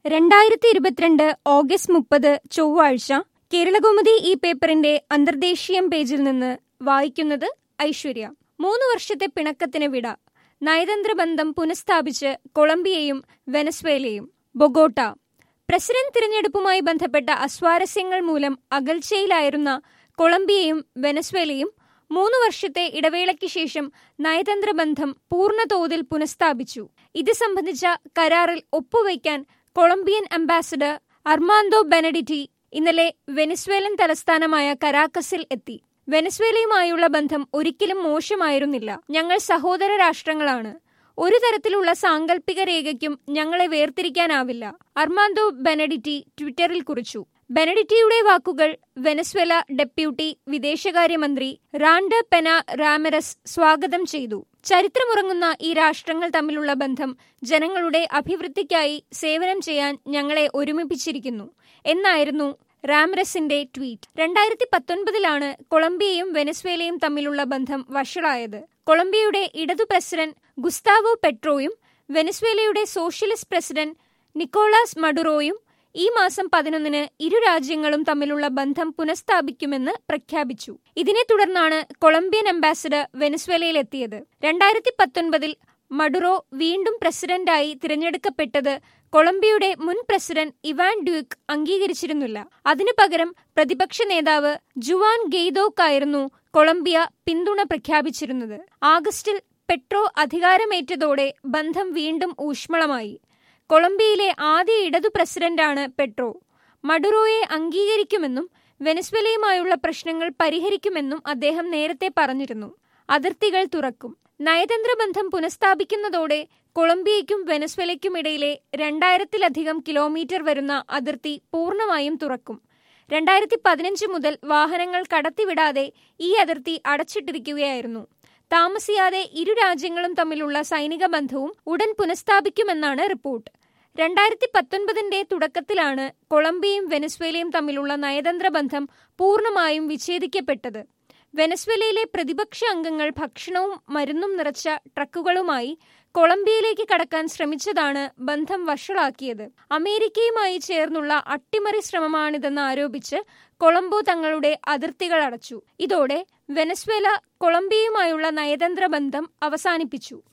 രണ്ടായിരത്തി ഇരുപത്തിരണ്ട് ഓഗസ്റ്റ് മുപ്പത് ചൊവ്വാഴ്ച കേരളകൗമുദി ഈ പേപ്പറിന്റെ അന്തർദേശീയം പേജിൽ നിന്ന് വായിക്കുന്നത് ഐശ്വര്യ മൂന്ന് വർഷത്തെ പിണക്കത്തിന് വിട നയതന്ത്ര ബന്ധം പുനഃസ്ഥാപിച്ച് കൊളംബിയയും വെനസ്വേലയും ബൊഗോട്ട പ്രസിഡന്റ് തിരഞ്ഞെടുപ്പുമായി ബന്ധപ്പെട്ട അസ്വാരസ്യങ്ങൾ മൂലം അകൽച്ചയിലായിരുന്ന കൊളംബിയയും വെനസ്വേലയും മൂന്ന് വർഷത്തെ ഇടവേളയ്ക്ക് ശേഷം നയതന്ത്ര ബന്ധം പൂർണ്ണതോതിൽ പുനഃസ്ഥാപിച്ചു ഇത് സംബന്ധിച്ച കരാറിൽ ഒപ്പുവയ്ക്കാൻ കൊളംബിയൻ അംബാസഡർ അർമാന്തോ ബെനഡിറ്റി ഇന്നലെ വെനസ്വേലൻ തലസ്ഥാനമായ കരാക്കസിൽ എത്തി വെനസ്വേലയുമായുള്ള ബന്ധം ഒരിക്കലും മോശമായിരുന്നില്ല ഞങ്ങൾ സഹോദര രാഷ്ട്രങ്ങളാണ് ഒരു തരത്തിലുള്ള സാങ്കല്പിക രേഖയ്ക്കും ഞങ്ങളെ വേർതിരിക്കാനാവില്ല അർമാന്തോ ബെനഡിറ്റി ട്വിറ്ററിൽ കുറിച്ചു ബെനഡിറ്റിയുടെ വാക്കുകൾ വെനസ്വേല ഡെപ്യൂട്ടി വിദേശകാര്യമന്ത്രി റാൻഡ പെന റാമരസ് സ്വാഗതം ചെയ്തു ചരിത്രമുറങ്ങുന്ന ഈ രാഷ്ട്രങ്ങൾ തമ്മിലുള്ള ബന്ധം ജനങ്ങളുടെ അഭിവൃദ്ധിക്കായി സേവനം ചെയ്യാൻ ഞങ്ങളെ ഒരുമിപ്പിച്ചിരിക്കുന്നു എന്നായിരുന്നു റാമരസിന്റെ ട്വീറ്റ് രണ്ടായിരത്തി പത്തൊൻപതിലാണ് കൊളംബിയയും വെനസ്വേലയും തമ്മിലുള്ള ബന്ധം വഷളായത് കൊളംബിയയുടെ ഇടതു പ്രസിഡന്റ് ഗുസ്താവോ പെട്രോയും വെനസ്വേലയുടെ സോഷ്യലിസ്റ്റ് പ്രസിഡന്റ് നിക്കോളാസ് മഡുറോയും ഈ മാസം പതിനൊന്നിന് ഇരു രാജ്യങ്ങളും തമ്മിലുള്ള ബന്ധം പുനഃസ്ഥാപിക്കുമെന്ന് പ്രഖ്യാപിച്ചു ഇതിനെ തുടർന്നാണ് കൊളംബിയൻ അംബാസഡർ വെനസ്വേലയിലെത്തിയത് രണ്ടായിരത്തി പത്തൊൻപതിൽ മഡുറോ വീണ്ടും പ്രസിഡന്റായി തിരഞ്ഞെടുക്കപ്പെട്ടത് കൊളംബിയയുടെ മുൻ പ്രസിഡന്റ് ഇവാൻ ഡ്യൂക്ക് അംഗീകരിച്ചിരുന്നില്ല അതിനു പകരം പ്രതിപക്ഷ നേതാവ് ജുവാൻ ഗെയ്ദോക്കായിരുന്നു കൊളംബിയ പിന്തുണ പ്രഖ്യാപിച്ചിരുന്നത് ആഗസ്റ്റിൽ പെട്രോ അധികാരമേറ്റതോടെ ബന്ധം വീണ്ടും ഊഷ്മളമായി കൊളംബിയയിലെ ആദ്യ ഇടതു പ്രസിഡന്റാണ് പെട്രോ മഡുറോയെ അംഗീകരിക്കുമെന്നും വെനസ്വലയുമായുള്ള പ്രശ്നങ്ങൾ പരിഹരിക്കുമെന്നും അദ്ദേഹം നേരത്തെ പറഞ്ഞിരുന്നു അതിർത്തികൾ തുറക്കും നയതന്ത്ര ബന്ധം പുനഃസ്ഥാപിക്കുന്നതോടെ കൊളംബിയയ്ക്കും വെനസ്വലയ്ക്കുമിടയിലെ രണ്ടായിരത്തിലധികം കിലോമീറ്റർ വരുന്ന അതിർത്തി പൂർണ്ണമായും തുറക്കും രണ്ടായിരത്തി പതിനഞ്ച് മുതൽ വാഹനങ്ങൾ കടത്തിവിടാതെ ഈ അതിർത്തി അടച്ചിട്ടിരിക്കുകയായിരുന്നു താമസിയാതെ ഇരു രാജ്യങ്ങളും തമ്മിലുള്ള സൈനിക ബന്ധവും ഉടൻ പുനഃസ്ഥാപിക്കുമെന്നാണ് റിപ്പോർട്ട് രണ്ടായിരത്തി പത്തൊൻപതിന്റെ തുടക്കത്തിലാണ് കൊളംബിയയും വെനസ്വേലയും തമ്മിലുള്ള നയതന്ത്ര ബന്ധം പൂർണ്ണമായും വിച്ഛേദിക്കപ്പെട്ടത് വെനസ്വേലയിലെ പ്രതിപക്ഷ അംഗങ്ങൾ ഭക്ഷണവും മരുന്നും നിറച്ച ട്രക്കുകളുമായി കൊളംബിയയിലേക്ക് കടക്കാൻ ശ്രമിച്ചതാണ് ബന്ധം വഷളാക്കിയത് അമേരിക്കയുമായി ചേർന്നുള്ള അട്ടിമറി ശ്രമമാണിതെന്ന് ആരോപിച്ച് കൊളംബോ തങ്ങളുടെ അതിർത്തികൾ അടച്ചു ഇതോടെ വെനസ്വേല കൊളംബിയയുമായുള്ള നയതന്ത്ര ബന്ധം അവസാനിപ്പിച്ചു